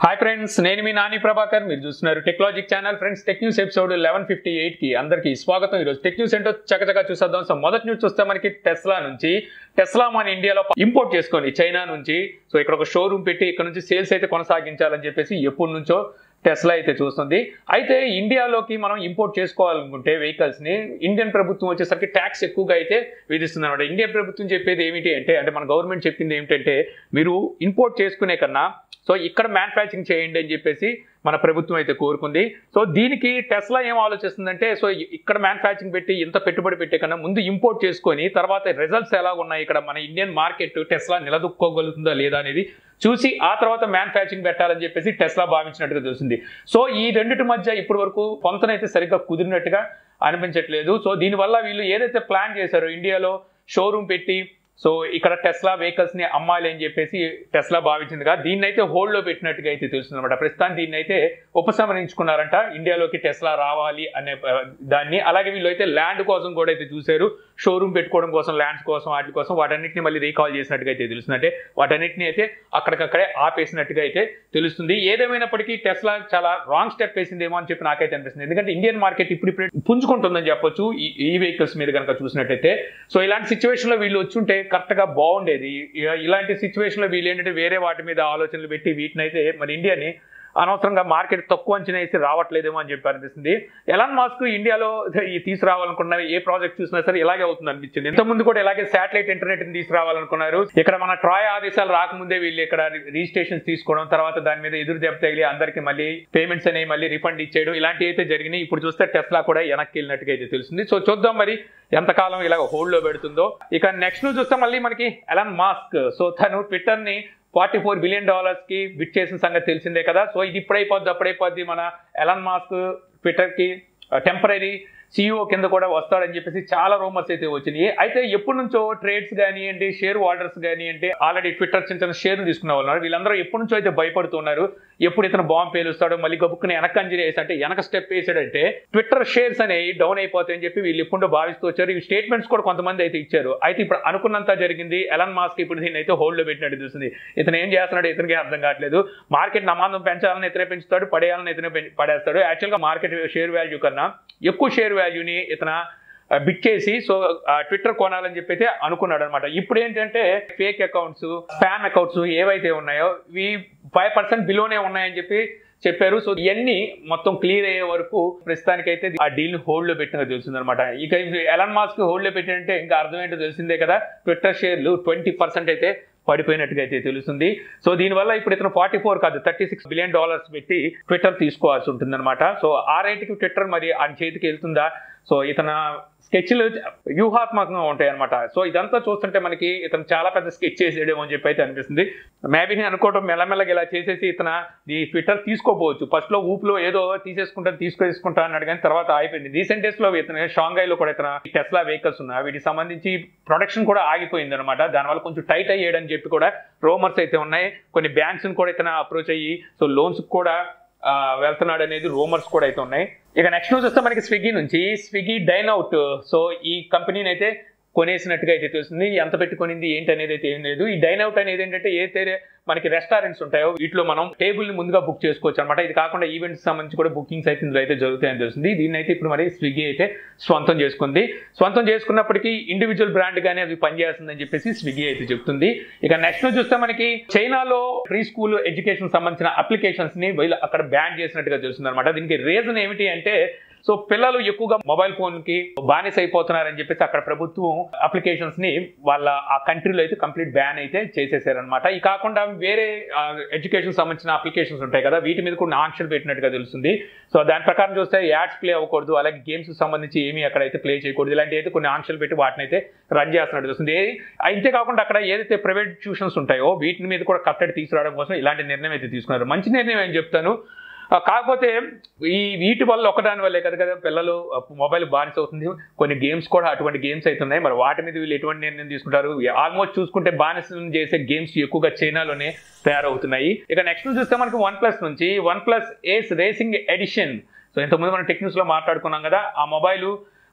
Hi friends నేను మీ నాని ప్రభాకర్ మీరు చూస్తున్నారు technologic channel friends tech news episode eleven fifty eight కి అందరికి స్వాగతం ఈరోజు టెక్ న్యూస్ ఏంటో చకచకా చూసేద్దాం సో మొదటి న్యూస్ చూస్తే మనకి టెస్లా నుంచి టెస్లా మన ఇండియాలో ఇంపోర్ట్ చేసుకొని చైనా నుంచి సో ఇక్కడ ఒక షోరూమ్ పెట్టి ఇక్కడ నుంచి సేల్స్ అయితే కొనసాగించాలని చెప్పేసి ఎప్పటి నుంచో టెస్లా అయితే చూస్తుంది అయితే ఇండియాలోకి మనం ఇంపోర్ట్ చేసుకోవాలనుకుంటే వెహికల్స్ ని ఇండియన్ ప్రభుత్వం వచ్చేసరికి ట్యాక్స్ ఎక్కువగా అయితే విధిస్తుంది అనమాట ఇండియన్ ప్రభుత్వం చెప్పేది ఏమిటి అంటే అంటే మన గవర్నమెంట్ చెప్పింది ఏమిటంటే మీరు ఇంపోర్ట్ చేసుకునే కన్నా సో ఇక్కడ మ్యానుఫ్యాక్చరింగ్ చేయండి అని చెప్పేసి మన ప్రభుత్వం అయితే కోరుకుంది సో దీనికి టెస్లా ఏం ఆలోచిస్తుందంటే సో ఇక్కడ మ్యానుఫ్యాక్చరింగ్ పెట్టి ఇంత పెట్టుబడి పెట్టే కన్నా ముందు ఇంపోర్ట్ చేసుకొని తర్వాత రిజల్ట్స్ ఎలా ఉన్నాయి ఇక్కడ మన ఇండియన్ మార్కెట్ టెస్లా నిలదొక్కోగలుగుతుందా లేదా అనేది చూసి ఆ తర్వాత మ్యానుఫ్యాక్చరింగ్ పెట్టాలని చెప్పేసి టెస్లా భావించినట్టుగా తెలిసింది సో ఈ రెండింటి మధ్య ఇప్పటి వరకు పొంతనైతే సరిగ్గా కుదిరినట్టుగా అనిపించట్లేదు సో దీనివల్ల వీళ్ళు ఏదైతే ప్లాన్ చేశారో ఇండియాలో షోరూమ్ పెట్టి సో ఇక్కడ టెస్లా వెహికల్స్ ని అమ్మాలి అని చెప్పేసి టెస్లా భావించిందిగా దీన్ని అయితే హోల్డ్ లో పెట్టినట్టుగా అయితే తెలుస్తుంది అనమాట ప్రస్తుతానికి దీన్ని అయితే ఉపసంహరించుకున్నారంట ఇండియాలోకి టెస్లా రావాలి అనే ఆ, దాన్ని అలాగే వీళ్ళు అయితే ల్యాండ్ కోసం కూడా అయితే చూశారు షోరూమ్ పెట్టుకోవడం కోసం ల్యాండ్స్ కోసం వాటి కోసం వాటన్నిటిని మళ్ళీ రీకాల్ చేసినట్టుగా అయితే తెలుస్తుంది అంటే వాటన్నిటిని అయితే అక్కడికక్కడే ఆపేసినట్టుగా అయితే తెలుస్తుంది ఏదేమైనప్పటికీ టెస్లా చాలా రాంగ్ స్టెప్ వేసిందేమో అని చెప్పి నాకైతే అనిపిస్తుంది ఎందుకంటే ఇండియన్ మార్కెట్ ఇప్పుడు ఇప్పుడే పుంజుకుంటుందని చెప్పొచ్చు ఈ ఈ వెహికల్స్ మీద కనుక చూసినట్టయితే సో ఇలాంటి సిచ్యువేషన్ లో వీళ్ళు వచ్చుంటే కరెక్ట్ గా బాగుండేది ఇ- ఇలాంటి సిచ్యువేషన్ లో వీళ్ళు ఏంటంటే వేరే వాటి మీద ఆలోచనలు పెట్టి వీటిని అయితే మరి ఇండియాని అనవసరంగా మార్కెట్ తక్కువ అంచనా వేసి రావట్లేదేమో అని చెప్పి అనిపిస్తుంది ఎలాన్ మాస్క్ ఇండియాలో ఈ తీసుకురావాలనుకున్న ఏ ప్రాజెక్ట్ చూసినా సరే ఇలాగే అవుతుంది అనిపించింది ఇంత ముందు కూడా ఇలాగే శాటిలైట్ ఇంటర్నెట్ ని తీసుకురావాలనుకున్నారు ఇక్కడ మన ట్రాయ్ ఆదేశాలు రాకముందే వీళ్ళు ఇక్కడ రిజిస్ట్రేషన్స్ తీసుకోవడం తర్వాత దాని మీద ఎదురు దెబ్బ తగిలి అందరికి మళ్ళీ పేమెంట్స్ అనేవి మళ్ళీ రిఫండ్ ఇచ్చేయడం ఇలాంటివి అయితే జరిగినాయి ఇప్పుడు చూస్తే టెస్లా కూడా వెనక్కి వెళ్ళినట్టుగా అయితే తెలుస్తుంది సో చూద్దాం మరి ఎంతకాలం ఇలా హోల్డ్ లో పెడుతుందో ఇక నెక్స్ట్ చూస్తే మళ్ళీ మనకి ఎలాన్ మాస్క్ సో తను ట్విట్టర్ ని ఫార్టీ ఫోర్ బిలియన్ డాలర్స్ కి బిట్ చేసిన సంగతి తెలిసిందే కదా సో ఇది ఇప్పుడైపోద్ది అప్పుడైపోద్ది మన ఎలాన్ మాస్క్ ట్విట్టర్ కి టెంపరీ సిఇఓ కింద కూడా వస్తాడని చెప్పేసి చాలా రూమర్స్ అయితే వచ్చినాయి అయితే ఎప్పటి నుంచో ట్రేడ్స్ కానివ్వండి షేర్ హోల్డర్స్ కానివ్వండి ఆల్రెడీ ట్విట్టర్ చిన్న చిన్న షేర్ తీసుకున్న వాళ్ళు ఉన్నారు. వీళ్ళందరూ ఎప్పటి నుంచో అయితే భయపడుతున్నారు ఎప్పుడు ఇతను బాంబు పేలుస్తాడో మళ్ళీ గబుక్కుని వెనక అంజలి వేసి అంటే వెనక స్టెప్ వేసాడంటే ట్విట్టర్ షేర్స్ అనేవి డౌన్ అయిపోతాయని చెప్పి వీళ్ళు ఎప్పుడో భావిస్తూ వచ్చారు ఈ స్టేట్మెంట్స్ కూడా కొంతమంది అయితే ఇచ్చారు అయితే ఇప్పుడు అనుకున్నంత జరిగింది ఎలన్ మాస్క్ ఇప్పుడు దీన్ని అయితే హోల్డ్ లో పెట్టినట్టు తెలుస్తుంది ఇతను ఏం చేస్తున్నాడు ఇతనికి అర్థం కావట్లేదు మార్కెట్ నమాందం పెంచాలని ఇతనే పెంచుతాడు పడేయాలని ఇతనే పెం- పడేస్తాడు యాక్చువల్గా మార్కెట్ షేర్ వాల్యూ కన్నా ఎక్కువ షేర్ వాల్యూని ఇతన బిట్ చేసి సో ట్విట్టర్ కొనాలని చెప్పి అయితే అనుకున్నాడు అనమాట ఇప్పుడు ఏంటంటే ఫేక్ అకౌంట్స్ స్పామ్ అకౌంట్స్ ఏవైతే ఉన్నాయో ఇవి ఫైవ్ పర్సెంట్ బిలోనే ఉన్నాయని చెప్పి చెప్పారు సో ఇవన్నీ మొత్తం క్లియర్ అయ్యే వరకు ప్రస్తుతానికైతే ఆ డీల్ హోల్డ్ లో పెట్టినది తెలిసింది అనమాట ఇక ఎలన్ మాస్క్ హోల్డ్ లో పెట్టినంటే ఇంకా అర్థం ఏంటో తెలిసిందే కదా ట్విట్టర్ షేర్లు ట్వంటీ పర్సెంట్ అయితే పడిపోయినట్టుగా అయితే తెలుస్తుంది సో దీనివల్ల ఇప్పుడు ఇతను ఫార్టీ ఫోర్ కాదు థర్టీ సిక్స్ బిలియన్ డాలర్స్ పెట్టి ట్విట్టర్ తీసుకోవాల్సి ఉంటుందన్నమాట సో ఆ రేటుకి ట్విట్టర్ మరి ఆయన చేతికి వెళ్తుందా సో ఇతన స్కెచ్లు వ్యూహాత్మకంగా ఉంటాయి అనమాట సో ఇదంతా చూస్తుంటే మనకి ఇతను చాలా పెద్ద స్కెచ్ చేసేయడం అని చెప్పి అయితే అనిపిస్తుంది మేబీ నేను అనుకోవడం మెల్లమెల్లగా ఇలా చేసేసి ఇతన ఈ ట్విట్టర్ తీసుకోపోవచ్చు ఫస్ట్ లో ఊపులో ఏదో తీసేసుకుంటా తీసుకొసుకుంటా అన్నాడు కానీ తర్వాత అయిపోయింది రీసెంట్ డేస్ లో ఇతను షాంఘై లో కూడా ఇతన టెస్లా వెహికల్స్ ఉన్నాయి వీటికి సంబంధించి ప్రొడక్షన్ కూడా ఆగిపోయింది అనమాట దానివల్ల కొంచెం టైట్ అయ్యాడని చెప్పి కూడా రోమర్స్ అయితే ఉన్నాయి కొన్ని బ్యాంక్స్ కూడా ఇతను అప్రోచ్ అయ్యి సో లోన్స్ కూడా ఆ, వెళ్తున్నాడు అనేది రూమర్స్ కూడా అయితే ఉన్నాయి ఇక నెక్స్ట్ న్యూస్ వస్తే మనకి స్విగ్గీ నుంచి స్విగ్గీ డైనౌట్ సో ఈ కంపెనీని అయితే కొనేసినట్టుగా అయితే తెలుస్తుంది ఎంత పెట్టుకునింది ఏంటి అనేది అయితే ఏం లేదు ఈ డైనౌట్ అనేది ఏంటంటే ఏదైతే మనకి రెస్టారెంట్స్ ఉంటాయో వీటిలో మనం టేబుల్ ని ముందుగా బుక్ చేసుకోవచ్చు అనమాట ఇది కాకుండా ఈవెంట్స్ సంబంధించి కూడా బుకింగ్స్ అయితే ఇందులో అయితే జరుగుతాయని తెలుస్తుంది దీన్ని అయితే ఇప్పుడు మరి స్విగ్గీ అయితే స్వంతం చేసుకుంది స్వంతం చేసుకున్నప్పటికీ ఇండివిజువల్ బ్రాండ్ గానే అది పనిచేస్తుందని చెప్పేసి స్విగ్గీ అయితే చెప్తుంది ఇక నెక్స్ట్ చూస్తే మనకి చైనాలో ప్రీ స్కూల్ ఎడ్యుకేషన్ సంబంధించిన అప్లికేషన్స్ ని వీళ్ళు అక్కడ బ్యాన్ చేసినట్టుగా తెలుస్తుంది అనమాట దీనికి రీజన్ ఏమిటి అంటే సో పిల్లలు ఎక్కువగా మొబైల్ ఫోన్ కి బానిస అయిపోతున్నారని చెప్పేసి అక్కడ ప్రభుత్వం అప్లికేషన్స్ ని వాళ్ళ ఆ కంట్రీలో అయితే కంప్లీట్ బ్యాన్ అయితే చేసేసారనమాట ఈ కాకుండా వేరే ఎడ్యుకేషన్ సంబంధించిన అప్లికేషన్స్ ఉంటాయి కదా వీటి మీద కూడా ఆంక్షలు పెట్టినట్టుగా తెలుస్తుంది సో దాని ప్రకారం చూస్తే యాడ్స్ ప్లే అవ్వకూడదు అలాగే గేమ్స్ సంబంధించి ఏమీ అక్కడైతే ప్లే చేయకూడదు ఇలాంటి అయితే కొన్ని ఆంక్షలు పెట్టి వాటిని అయితే రన్ చేస్తున్నట్టు తెలుస్తుంది ఏ- అంతే కాకుండా అక్కడ ఏదైతే ప్రైవేట్ ట్యూషన్స్ ఉంటాయో వీటి మీద కూడా కట్టడి తీసుకురావడం కోసం ఇలాంటి నిర్ణయం అయితే తీసుకున్నారు మంచి నిర్ణయం అని చెప్తాను ఆ, కాకపోతే ఈ వీటి వల్ల ఒకదాని వల్లే కదా కదా పిల్లలు మొబైల్ బానిస అవుతుంది కొన్ని గేమ్స్ కూడా అటువంటి గేమ్స్ అయితే ఉన్నాయి మరి వాటి మీద వీళ్ళు ఎటువంటి నిర్ణయం తీసుకుంటారు ఆల్మోస్ట్ చూసుకుంటే బానిసలను చేసే గేమ్స్ ఎక్కువగా చైనాలోనే తయారవుతున్నాయి ఇక నెక్స్ట్ చూస్తే మనకి వన్ ప్లస్ నుంచి OnePlus ace racing edition so ఇంతకుముందు మనం టెక్నిక్స్ లో మాట్లాడుకున్నాం కదా ఆ మొబైల్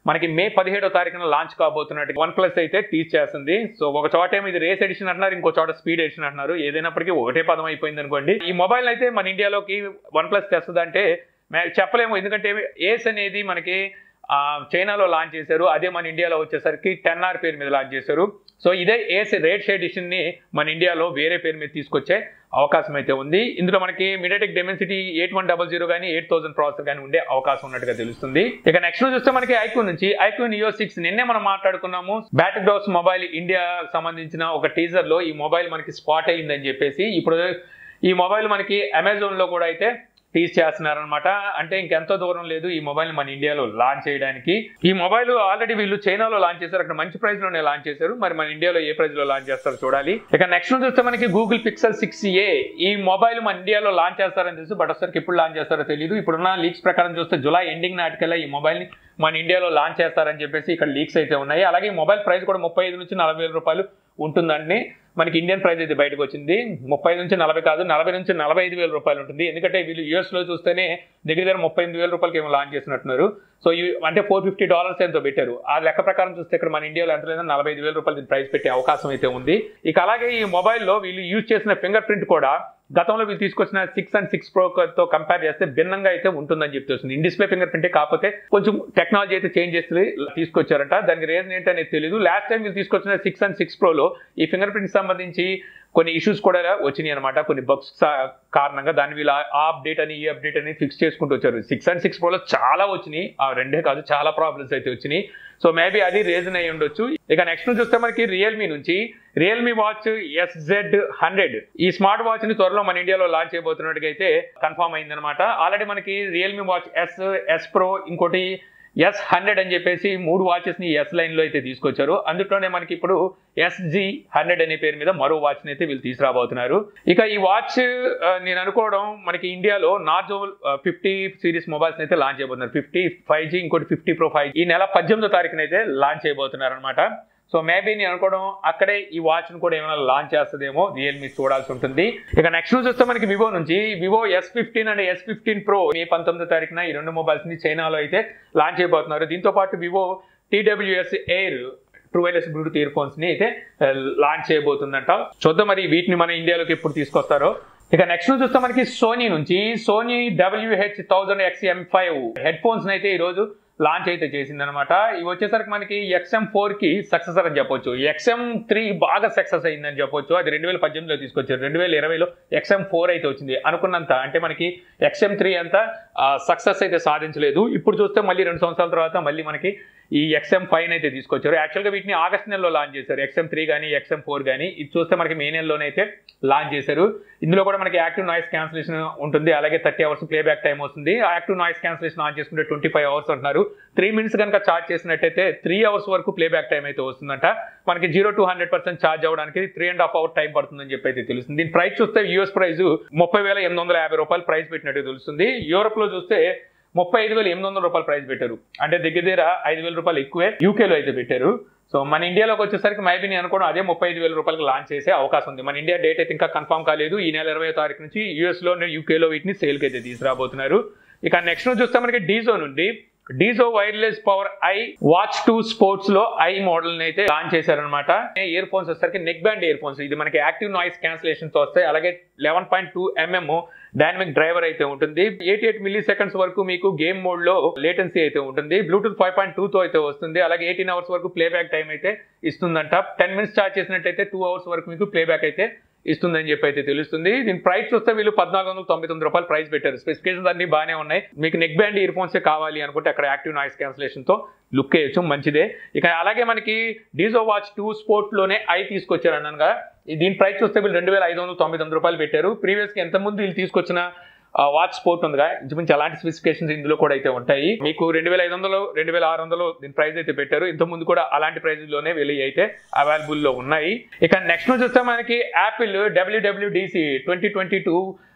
మనకి మే పదిహేడో తారీఖున లాంచ్ కాబోతున్నట్టు వన్ ప్లస్ అయితే టీచ్ చేస్తుంది సో ఒక చోట ఏమో ఇది రేస్ ఎడిషన్ అంటున్నారు ఇంకో చోట స్పీడ్ ఎడిషన్ అంటున్నారు ఏదైనప్పటికీ ఒకటే పదం అయిపోయింది అనుకోండి ఈ మొబైల్ అయితే మన ఇండియాలోకి వన్ ప్లస్ తెస్తుంది అంటే మే- చెప్పలేము ఎందుకంటే ఏస్ అనేది మనకి ఆ, చైనాలో లాంచ్ చేశారు అదే మన ఇండియాలో వచ్చేసరికి టెన్ ఆర్ పేరు మీద లాంచ్ చేశారు సో ఇదే ఏస్ రేట్ షేడ్ ఎడిషన్ ని మన ఇండియాలో వేరే పేరు మీద తీసుకొచ్చే అవకాశం అయితే ఉంది ఇందులో మనకి MediaTek Dimensity eight one double zero కానీ ఎయిట్ థౌసండ్ ప్రాసెసర్ కానీ ఉండే అవకాశం ఉన్నట్టుగా తెలుస్తుంది ఇక నెక్స్ట్ చూస్తే మనకి ఐక్యూ నుంచి ఐక్యూ నియో సిక్స్ నిన్నే మనం మాట్లాడుకున్నాము బ్యాటరీ డోస్ మొబైల్ ఇండియా సంబంధించిన ఒక టీజర్ లో ఈ మొబైల్ మనకి స్పాట్ అయ్యిందని చెప్పేసి ఇప్పుడు ఈ మొబైల్ మనకి అమెజాన్ లో కూడా అయితే టీజ్ చేస్తున్నారనమాట అంటే ఇంకెంతో దూరం లేదు ఈ మొబైల్ మన ఇండియాలో లాంచ్ చేయడానికి ఈ మొబైల్ ఆల్రెడీ వీళ్ళు చైనాలో లాంచ్ చేశారు అక్కడ మంచి ప్రైస్ లోనే లాంచ్ చేశారు మరి మన ఇండియాలో ఏ ప్రైస్ లో లాంచ్ చేస్తారో చూడాలి ఇక నెక్స్ట్ చూస్తే మనకి గూగుల్ పిక్సెల్ సిక్స్ ఏ ఈ మొబైల్ మన ఇండియాలో లాంచ్ చేస్తారని తెలుసు బట్ అసలు ఎప్పుడు లాంచ్ చేస్తారో తెలియదు ఇప్పుడున్న లీక్స్ ప్రకారం చూస్తే జులై ఎండింగ్ నాటికల్లా ఈ మొబైల్ ని మన ఇండియాలో లాంచ్ చేస్తారని చెప్పేసి ఇక్కడ లీక్స్ అయితే ఉన్నాయి అలాగే ఈ మొబైల్ ప్రైస్ కూడా ముప్పై ఐదు నుంచి నలభై వేల రూపాయలు ఉంటుందండి మనకి ఇండియన్ ప్రైస్ అయితే బయటకు వచ్చింది ముప్పై నుంచి నలభై కాదు నలభై నుంచి నలభై ఐదు వేల రూపాయలు ఉంటుంది ఎందుకంటే వీళ్ళు యూఎస్ లో చూస్తేనే దగ్గర దగ్గర ముప్పై ఎనిమిది వేల రూపాయలకి ఏమో లాంచ్ చేసినట్టున్నారు సో ఇవి- అంటే ఫోర్ ఫిఫ్టీ డాలర్స్ ఎంతో పెట్టారు ఆ లెక్క ప్రకారం చూస్తే ఇక్కడ మన ఇండియాలో ఎంత లేదో నలభై ఐదు వేల రూపాయలు దీని ప్రైస్ పెట్టే అవకాశం అయితే ఉంది ఇక అలాగే ఈ మొబైల్లో వీళ్ళు యూజ్ చేసిన ఫింగర్ ప్రింట్ కూడా గతంలో వీళ్ళు తీసుకొచ్చిన సిక్స్ అండ్ సిక్స్ ప్రో తో కంపేర్ చేస్తే భిన్నంగా అయితే ఉంటుందని చెప్పి వస్తుంది ఇన్ డిస్ప్లే ఫింగర్ ప్రింటే కాకపోతే కొంచెం టెక్నాలజీ అయితే చేంజ్ చేసి తీసుకొచ్చారంట దానికి రీజన్ ఏంటనేది తెలియదు లాస్ట్ టైం వీళ్ళు తీసుకొచ్చిన సిక్స్ అండ్ సిక్స్ ప్రోలో ఈ ఫింగర్ ప్రింట్ సంబంధించి కొన్ని ఇష్యూస్ కూడా వచ్చినాయి అనమాట కొన్ని బగ్స్ కారణంగా దాన్ని వీళ్ళు ఆ అప్డేట్ అని ఈ అప్డేట్ అని ఫిక్స్ చేసుకుంటూ వచ్చారు సిక్స్ అండ్ సిక్స్ ప్రోలో చాలా వచ్చినాయి ఆ రెండే కాదు చాలా ప్రాబ్లమ్స్ అయితే వచ్చినాయి సో మేబీ అది రీజన్ అయి ఉండొచ్చు ఇక నెక్స్ట్ చూస్తే మనకి రియల్మీ నుంచి Realme watch S Z hundred ఈ స్మార్ట్ వాచ్ ని త్వరలో మన ఇండియాలో లాంచ్ చేయబోతున్నట్టుగా అయితే కన్ఫర్మ్ అయిందనమాట ఆల్రెడీ మనకి Realme watch S S pro ఇంకోటి ఎస్ హండ్రెడ్ అని చెప్పేసి మూడు వాచెస్ ని ఎస్ లైన్ లో అయితే తీసుకొచ్చారు అందులోనే మనకి ఇప్పుడు ఎస్జి హండ్రెడ్ అనే పేరు మీద మరో వాచ్ ని అయితే వీళ్ళు తీసుకురాబోతున్నారు ఇక ఈ వాచ్ ఆ, నేను అనుకోవడం మనకి ఇండియాలో నార్జో ఫిఫ్టీ సిరీస్ మొబైల్స్ అయితే లాంచ్ చేయబోతున్నారు ఫిఫ్టీ ఫైవ్ జీ ఇంకోటి ఫిఫ్టీ ప్రో ఫైవ్ ఈ నెల పద్దెనిమిదో తారీఖున అయితే లాంచ్ చేయబోతున్నారు అనమాట సో మేబీ నేను అనుకోవడం అక్కడే ఈ వాచ్ ను కూడా ఏమైనా లాంచ్ చేస్తుందేమో రియల్మీ చూడాల్సి ఉంటుంది ఇక నెక్స్ట్ న్యూస్ వస్తే మనకి వివో నుంచి Vivo S fifteen and S fifteen pro May పంతొమ్మిదో తారీఖున ఈ రెండు మొబైల్స్ ని చైనాలో అయితే లాంచ్ చేయబోతున్నారు దీంతో పాటు Vivo TWS air true wireless bluetooth ear phones ని అయితే లాంచ్ చేయబోతుందంట చూద్దాం మరి వీటిని మన ఇండియాలోకి ఎప్పుడు తీసుకొస్తారో ఇక నెక్స్ట్ చూస్తే మనకి సోనీ నుంచి Sony WH thousand XM five head phones అయితే ఈ రోజు లాంచ్ అయితే చేసింది అనమాట ఇవి వచ్చేసరికి మనకి ఎక్స్ఎం ఫోర్ కి సక్సెసర్ అని చెప్పొచ్చు ఎక్స్ఎం త్రీ బాగా సక్సెస్ అయిందని చెప్పొచ్చు అది రెండు వేల పద్దెనిమిదిలో తీసుకొచ్చారు రెండు వేల ఇరవైలో ఎక్స్ఎం ఫోర్ అయితే వచ్చింది అనుకున్నంత అంటే మనకి ఎక్స్ఎం త్రీ అంతా సక్సెస్ అయితే సాధించలేదు ఇప్పుడు చూస్తే మళ్ళీ రెండు సంవత్సరాల తర్వాత మళ్ళీ మనకి ఈ ఎక్స్ఎం ఫైవ్ అయితే తీసుకొచ్చారు యాక్చువల్గా వీటిని ఆగస్ట్ నెలలో లాంచ్ చేశారు ఎక్స్ఎం త్రీ కానీ ఎక్స్ఎం ఫోర్ కానీ ఇది చూస్తే మనకి మే నెలలోనే అయితే లాంచ్ చేశారు ఇందులో కూడా మనకి యాక్టివ్ నాయిస్ క్యాన్సిలేషన్ ఉంటుంది అలాగే థర్టీ అవర్స్ ప్లేబ్యాక్ టైం వస్తుంది ఆ యాక్టివ్ నాయిస్ క్యాన్సిలేషన్ ఆన్ చేసుకుంటే ట్వంటీ ఫైవ్ అవర్స్ అంటున్నారు త్రీ మినిట్స్ కనుక ఛార్జ్ చేసినట్టయితే త్రీ అవర్స్ వరకు ప్లేబ్యాక్ టైం అయితే వస్తుందంట మనకి zero to hundred percent charge అవ్వడానికి three and half hour time పడుతుందని చెప్పి అయితే తెలుస్తుంది దీని ప్రైస్ చూస్తే యూఎస్ ప్రైస్ ముప్పై వేల ఎనిమిది వందల యాభై రూపాయలు ప్రైస్ పెట్టినట్టు తెలుస్తుంది యూరోప్ లో చూస్తే ముప్పై ఐదు వేల ఎనిమిది వందల రూపాయలు ప్రైస్ పెట్టారు అంటే దగ్గర దగ్గర ఐదు వేల రూపాయలు ఎక్కువే యూకేలో అయితే పెట్టారు సో మన ఇండియాలోకి వచ్చేసరికి మైబీ నేను అనుకోవడం అదే ముప్పై ఐదు వేల రూపాయలకు లాంచ్ చేసే అవకాశం ఉంది మన ఇండియా డేట్ అయితే ఇంకా కన్ఫర్మ్ కాలేదు ఈ నెల ఇరవై తారీఖు నుంచి యూఎస్ లో యూకేలో వీటిని సేల్కి అయితే తీసుకురాబోతున్నారు ఇక నెక్స్ట్ చూస్తే మనకి డీజో నుండి Dizo wireless power I watch two sports లో ఐ మోడల్ అయితే లాంచ్ చేశారనమాట ఇయర్ ఫోన్స్ వచ్చేసరికి నెక్ బ్యాండ్ ఇయర్ ఫోన్స్ ఇది మనకి యాక్టివ్ నాయిస్ క్యాన్సిలేషన్ తో వస్తాయి అలాగే eleven point two mm dynamic driver అయితే ఉంటుంది ఎయిటీ ఎయిట్ మిల్లీ సెకండ్స్ వరకు మీకు గేమ్ మోడ్ లో లేటెన్సీ అయితే ఉంటుంది బ్లూటూత్ ఫైవ్ పాయింట్ టూ తో అయితే వస్తుంది అలాగే ఎయిటీన్ అవర్స్ వరకు ప్లేబ్యాక్ టైం అయితే ఇస్తుందంట టెన్ మినిట్స్ చార్జ్ చేసినట్టయితే టూ అవర్స్ వరకు మీకు ప్లేబ్యాక్ అయితే ఇస్తుందని చెప్పి అయితే తెలుస్తుంది దీని ప్రైస్ చూస్తే వీళ్ళు పద్నాలుగు వందల తొంభై తొమ్మిది రూపాయలు ప్రైస్ పెట్టారు స్పెసిఫికేషన్స్ అన్ని బాగానే ఉన్నాయి మీకు నెక్ బ్యాండ్ ఇయర్ ఫోన్స్ కావాలి అనుకుంటే అక్కడ యాక్టివ్ నాయిస్ క్యాన్సిలేషన్ తో లుక్ వేయచ్చు మంచిదే ఇక అలాగే మనకి డీజో వాచ్ టూ స్పోర్ట్ లోనే ఐ తీసుకొచ్చారు అన్నానుగా ఈ దీని ప్రైస్ చూస్తే వీళ్ళు రెండు వేల ఐదు వందల తొంభై తొమ్మిది రూపాయలు పెట్టారు ప్రీవియస్ గా ఎంత ముందు వీళ్ళు తీసుకొచ్చిన వాచ్ స్పోర్ట్ ఉందిగా ఇంచుమించు అలాంటి స్పెసిఫికేషన్స్ ఇందులో కూడా అయితే ఉంటాయి మీకు రెండు వేల ఐదు వందలు రెండు వేల ఆరు వందలు దీని ప్రైస్ అయితే పెట్టారు ఇంత ముందు కూడా అలాంటి ప్రైస్ లోనే వెళ్ళి అయితే అవైలబుల్ లో ఉన్నాయి ఇక నెక్స్ట్ చూస్తే మనకి Apple WWDC twenty twenty two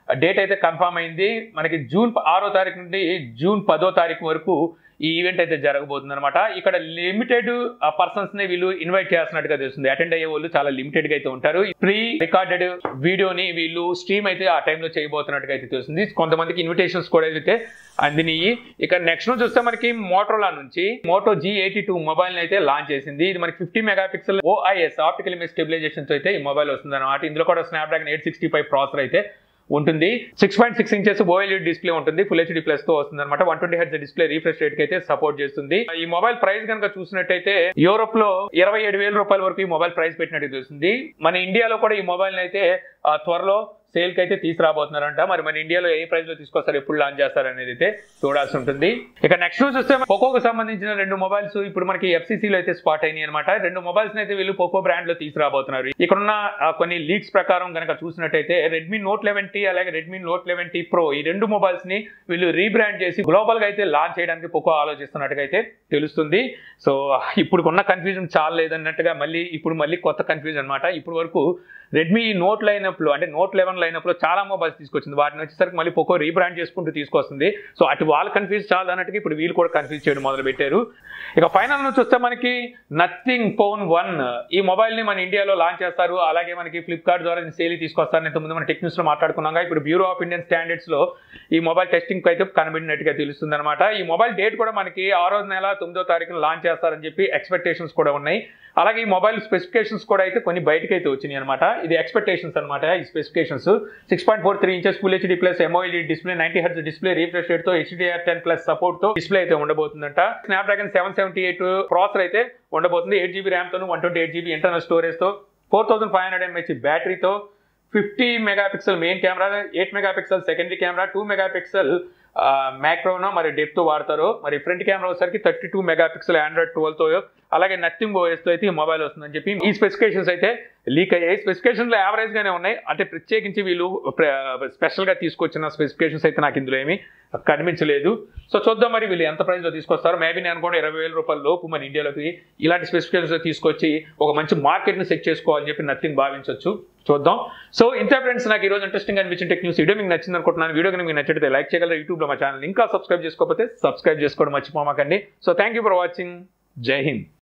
date అయితే కన్ఫర్మ్ అయింది మనకి జూన్ ఆరో తారీఖు నుండి జూన్ పదో తారీఖు వరకు ఈ ఈవెంట్ అయితే జరగబోతుంది అనమాట ఇక్కడ లిమిటెడ్ పర్సన్స్ ని వీళ్ళు ఇన్వైట్ చేస్తున్నట్టుగా తెలుస్తుంది అటెండ్ అయ్యే వాళ్ళు చాలా లిమిటెడ్ గా అయితే ఉంటారు ప్రీ రికార్డెడ్ వీడియోని వీళ్ళు స్ట్రీమ్ అయితే ఆ టైంలో చేయబోతున్నట్టుగా అయితే తెలుస్తుంది కొంతమందికి ఇన్విటేషన్స్ కూడా అయితే అందినయి ఇక నెక్స్ట్ నుంచి చూస్తే మనకి మోటోలా నుంచి Moto G eighty two mobile అయితే లాంచ్ చేసింది ఇది మనకి fifty mega pixel OIS optical image stabilisation అయితే ఈ మొబైల్ వస్తుంది అనమాట ఇందులో కూడా Snapdragon eight sixty five processor అయితే ఉంటుంది six point six inches OLED display ఉంటుంది ఫుల్ హెచ్డి ప్లస్ తో వస్తుంది అనమాట one twenty H display refresh rate కి అయితే సపోర్ట్ చేస్తుంది ఈ మొబైల్ ప్రైస్ కనుక చూసినట్టయితే యూరోప్ లో ఇరవై ఏడు వేల రూపాయల వరకు ఈ మొబైల్ ప్రైస్ పెట్టినట్టు తెలుస్తుంది మన ఇండియాలో కూడా ఈ మొబైల్ అయితే ఆ, త్వరలో సేల్ కి అయితే తీసుకురాబోతున్నారంట మరి మన ఇండియాలో ఏ ప్రైస్ లో తీసుకొస్తారు ఎప్పుడు లాంచ్ చేస్తారు అనేది అయితే చూడాల్సి ఉంటుంది ఇక నెక్స్ట్ చూస్తే పోకోకు సంబంధించిన రెండు మొబైల్స్ ఇప్పుడు మనకి FCC లో అయితే స్పాట్ అయినాయి అనమాట రెండు మొబైల్స్ అయితే వీళ్ళు పోకో బ్రాండ్ లో తీసుకురాబోతున్నారు ఇక్కడ ఉన్న ఆ, కొన్ని లీక్స్ ప్రకారం కనుక చూసినట్టయితే రెడ్మీ నోట్ లెవెన్ టీ అలాగే Redmi note eleven T pro ఈ రెండు మొబైల్స్ ని వీళ్ళు రీబ్రాండ్ చేసి గ్లోబల్ గా అయితే లాంచ్ చేయడానికి పోకో ఆలోచిస్తున్నట్టుగా అయితే తెలుస్తుంది సో ఇప్పుడు ఉన్న కన్ఫ్యూజన్ చాలా లేదన్నట్టుగా మళ్ళీ ఇప్పుడు మళ్ళీ కొత్త కన్ఫ్యూజన్ అనమాట ఇప్పుడు వరకు రెడ్మీ నోట్ లైనప్ లో అంటే నోట్ లెవెన్ లైనప్ లో చాలా మొబైల్స్ తీసుకొచ్చింది వాటిని వచ్చేసరికి మళ్ళీ పోకో రీబ్రాండ్ చేసుకుంటూ తీసుకొస్తుంది సో అటు వాళ్ళు కన్ఫ్యూజ్ చాలా అన్నట్టుగా ఇప్పుడు వీళ్ళు కూడా కన్ఫ్యూజ్ చేయడం మొదలు పెట్టారు ఇక ఫైనల్ నుంచి వస్తే మనకి నథింగ్ ఫోన్ వన్ ఈ మొబైల్ ని మన ఇండియాలో లాంచ్ చేస్తారు అలాగే మనకి ఫ్లిప్కార్ట్ ద్వారా సేల్ తీసుకొస్తారు ఇంతకుముందు మన టెక్నిక్స్ లో మాట్లాడుకున్నాం ఇప్పుడు బ్యూరో ఆఫ్ ఇండియన్ స్టాండర్డ్స్ లో ఈ మొబైల్ టెస్టింగ్ అయితే కనబడినట్టుగా తెలుస్తుంది అనమాట ఈ మొబైల్ డేట్ కూడా మనకి ఆరో నెల తొమ్మిదో తారీఖున లాంచ్ చేస్తారని చెప్పి ఎక్స్పెక్టేషన్స్ కూడా ఉన్నాయి అలాగే ఈ మొబైల్ స్పెసిఫికేషన్స్ కూడా అయితే కొన్ని బయటకి అయితే వచ్చినాయి అనమాట ఇది ఎక్స్పెక్టేషన్స్ అనమాట ఈ specifications six point four three inches full HD plus AMOLED display ninety hertz display refresh rate తో హెచ్డిఆర్ టెన్ ప్లస్ సపోర్ట్ తో డిస్ప్లే అయితే ఉండబోతుందంట Snapdragon seven seventy eight processor అయితే ఉండబోతుంది ఎయిట్ జీబీ ర్యామ్ తో one twenty eight GB internal storage తో four thousand five hundred mAh బ్యాటరీతో fifty mega pixel main camera eight mega pixel secondary camera two mega pixel మ్యాక్రోనో మరి depth వాడతారు మరి front camera వచ్చేసరికి thirty two mega pixel Android twelve తో అలాగే nothing OS తో అయితే ఈ మొబైల్ వస్తుందని చెప్పి ఈ స్పెసిఫికేషన్స్ అయితే లీక్ అయ్యాయి స్పెసిఫికేషన్స్ లో యావరేజ్ గానే ఉన్నాయి అంటే ప్రత్యేకించి వీళ్ళు స్పెషల్ గా తీసుకొచ్చిన స్పెసిఫికేషన్స్ అయితే నాకు ఇందులో ఏమీ కనిపించలేదు సో చూద్దాం మరి వీళ్ళు ఎంత ప్రైస్ లో తీసుకొస్తారు మేబీ నేను అనుకోండి ఇరవై వేల రూపాయల లోపు మన ఇండియాలోకి ఇలాంటి స్పెసిఫికేషన్స్ తీసుకొచ్చి ఒక మంచి మార్కెట్ ని సెట్ చేసుకోవాలని చెప్పి నథింగ్ భావించవచ్చు చూద్దాం సో ఇంతే ఫ్రెండ్స్ నాకు ఈ రోజు ఇంట్రెస్టింగ్ అనిపించిన టెక్ న్యూస్ వీడియో మీకు నచ్చింది అనుకుంటున్నాను వీడియో కనుక మీకు నచ్చితే లైక్ చేయగలరు యూట్యూబ్ లో మా ఛానల్ ఇంకా సబ్స్క్రైబ్ చేసుకోకపోతే సబ్స్క్రైబ్ చేసుకోవడం మర్చిపోమాకండి so thank you for watching జై హింద్